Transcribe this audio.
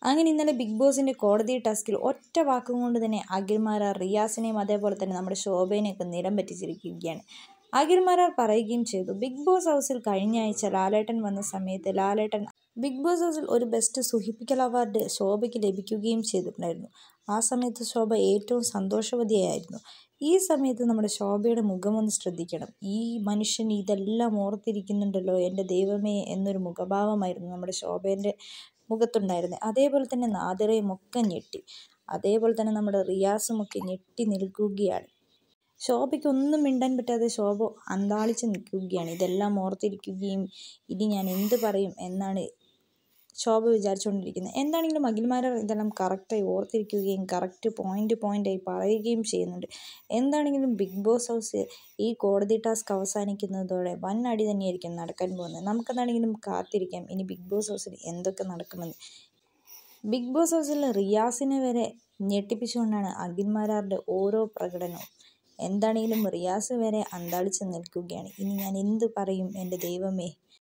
അങ്ങനെ ഇന്നലെ ബിഗ് ബോസിൻ്റെ കോടതി ടാസ്കിൽ ഒറ്റ വാക്കും കൊണ്ട് തന്നെ അഖിൽമാരാർ റിയാസിനെയും അതേപോലെ തന്നെ നമ്മുടെ ശോഭേനെയൊക്കെ നിലം പറ്റിച്ചിരിക്കുകയാണ് അഖിൽമാരാർ പറയുകയും ചെയ്തു ബിഗ് ബോസ് ഹൗസിൽ കഴിഞ്ഞ ആഴ്ച ലാലേട്ടൻ വന്ന സമയത്ത് ലാലേട്ടൻ ബിഗ് ബോസ് ഹൗസിൽ ഒരു ബെസ്റ്റ് സുഹിപ്പിക്കൽ അവാർഡ് ശോഭയ്ക്ക് ലഭിക്കുകയും ചെയ്തിട്ടുണ്ടായിരുന്നു ആ സമയത്ത് ശോഭ ഏറ്റവും സന്തോഷവതിയായിരുന്നു ഈ സമയത്ത് നമ്മുടെ ശോഭയുടെ മുഖമൊന്ന് ശ്രദ്ധിക്കണം ഈ മനുഷ്യൻ ഇതെല്ലാം ഓർത്തിരിക്കുന്നുണ്ടല്ലോ എൻ്റെ ദൈവമേ എന്നൊരു മുഖഭാവമായിരുന്നു നമ്മുടെ ശോഭേൻ്റെ മുഖത്തുണ്ടായിരുന്നത് അതേപോലെ തന്നെ നാദിറയും ഒക്കെ ഞെട്ടി അതേപോലെ തന്നെ നമ്മുടെ റിയാസും ഒക്കെ ഞെട്ടി നിൽക്കുകയാണ് ശോഭയ്ക്ക് ഒന്നും മിണ്ടാൻ പറ്റാതെ ശോഭ അന്താളിച്ച് നിൽക്കുകയാണ് ഇതെല്ലാം ഓർത്തിരിക്കുകയും ഇനി ഞാൻ എന്ത് പറയും എന്നാണ് ശോഭ വിചാരിച്ചുകൊണ്ടിരിക്കുന്നത് എന്താണെങ്കിലും അഖിൽമാരർ ഇതെല്ലാം കറക്റ്റായി ഓർത്തിരിക്കുകയും കറക്റ്റ് പോയിൻ്റ് പോയിൻ്റായി പറയുകയും ചെയ്യുന്നുണ്ട് എന്താണെങ്കിലും ബിഗ് ബോസ് ഹൗസ് ഈ കോടതി ടാസ്ക് അവസാനിക്കുന്നതോടെ വൻ അടി തന്നെയായിരിക്കും നടക്കാൻ പോകുന്നത് നമുക്കെന്താണെങ്കിലും കാത്തിരിക്കാം ഇനി ബിഗ് ബോസ് ഹൗസിൽ എന്തൊക്കെ നടക്കുമെന്ന് ബിഗ് ബോസ് ഹൗസിൽ റിയാസിനെ വരെ ഞെട്ടിപ്പിച്ചുകൊണ്ടാണ് അഖിൽമാരാറുടെ ഓരോ പ്രകടനവും എന്താണെങ്കിലും റിയാസ് വരെ അന്താളിച്ച് നിൽക്കുകയാണ് ഇനി ഞാൻ എന്ത് പറയും എൻ്റെ ദൈവമേ